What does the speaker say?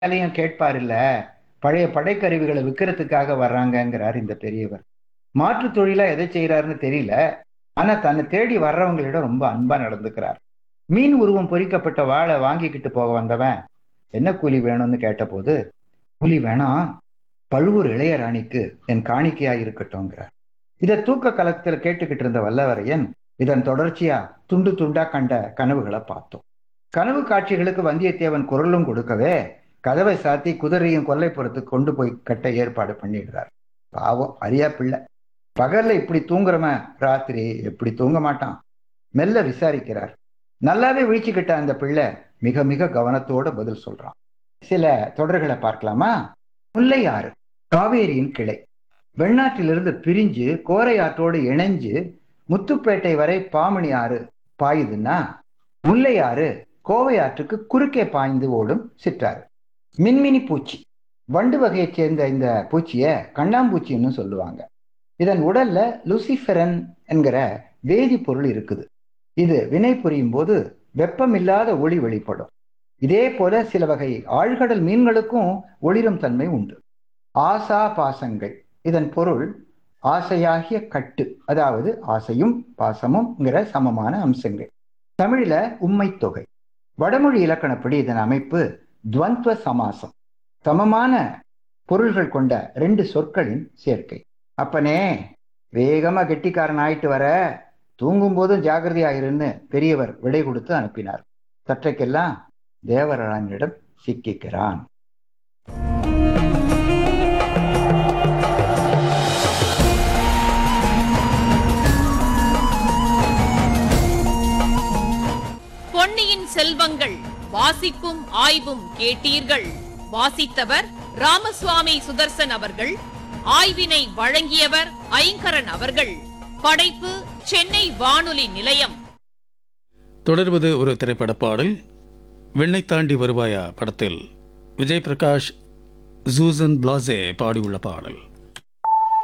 வேலையும் கேட்பார் இல்ல பழைய படைக்கருவிகளை விற்கிறதுக்காக வர்றாங்கங்கிறார் இந்த பெரியவர் மாற்று தொழிலா எதை செய்யறாருன்னு தெரியல ஆனா தன்னை தேடி வர்றவங்களிடம் ரொம்ப அன்பா நடந்துக்கிறார் மீன் உருவம் பொறிக்கப்பட்ட வாழை வாங்கிக்கிட்டு போக வந்தவன் என்ன கூலி வேணும்னு கேட்டபோது கூலி வேணாம் பழுவூர் இளையராணிக்கு என் காணிக்கையா இருக்கட்டும்ங்கிறார் இதை தூக்க கலத்துல கேட்டுக்கிட்டு இருந்த வல்லவரையன் இதன் தொடர்ச்சியா துண்டு துண்டா கண்ட கனவுகளை பார்த்தோம் கனவு காட்சிகளுக்கு வந்தியத்தேவன் குரலும் கொடுக்கவே கதவை சாத்தி குதிரையும் கொல்லைப்புறத்துக்கு கொண்டு போய் கட்ட ஏற்பாடு பண்ணிடுறார் பாவம் அரியா பிள்ளை பகல்ல இப்படி தூங்குறவன் ராத்திரி எப்படி தூங்க மாட்டான் மெல்ல விசாரிக்கிறார் நல்லாவே விழிச்சுக்கிட்ட அந்த பிள்ளை மிக மிக கவனத்தோட பதில் சொல்றான் சில தொடர்களை பார்க்கலாமா முல்லையாறு காவேரியின் கிளை வெண்ணாற்றிலிருந்து பிரிஞ்சு கோரை ஆற்றோடு இணைஞ்சு முத்துப்பேட்டை வரை பாமணி ஆறு பாயுதுன்னா முல்லையாறு கோவை ஆற்றுக்கு குறுக்கே பாய்ந்து ஓடும் சிற்றாறு மின்மினி பூச்சி வண்டு வகையைச் சேர்ந்த இந்த பூச்சிய கண்ணாம்பூச்சின்னு சொல்லுவாங்க இதன் உடல்ல லூசிஃபெரன் என்கிற வேதிப்பொருள் இருக்குது இது வினை புரியும் போது வெப்பமில்லாத ஒளி வெளிப்படும் இதே போல சில வகை ஆழ்கடல் மீன்களுக்கும் ஒளிரும் தன்மை உண்டு ஆசா பாசங்கள் இதன் பொருள் ஆசையாகிய கட்டு அதாவது ஆசையும் பாசமும்ங்கிற சமமான அம்சங்கள் தமிழில உம்மை தொகை வடமொழி இலக்கணப்படி இதன் அமைப்பு துவந்த்வ சமாசம் சமமான பொருள்கள் கொண்ட ரெண்டு சொற்களின் சேர்க்கை அப்பனே வேகமா கெட்டிக்காரன் ஆயிட்டு வர தூங்கும் போதும் ஜாகிரதையாயிருன்னு பெரியவர் விடை கொடுத்து அனுப்பினார் சற்றைக்கெல்லாம் தேவராஜனிடம் சிக்கிக்கிறான் பொன்னியின் செல்வங்கள் வாசிப்பும் ஆய்வும் கேட்டீர்கள் வாசித்தவர் ராமசுவாமி சுதர்சன் அவர்கள் ஆய்வினை வழங்கியவர் ஐங்கரன் அவர்கள் படைப்பு சென்னை வானொலி நிலையம் தொடர்வது ஒரு திரைப்பட பாடல் விண்ணை தாண்டி வருவாயா படத்தில் விஜய் பிரகாஷ் ஜூசன் பிளாசே பாடியுள்ள பாடல்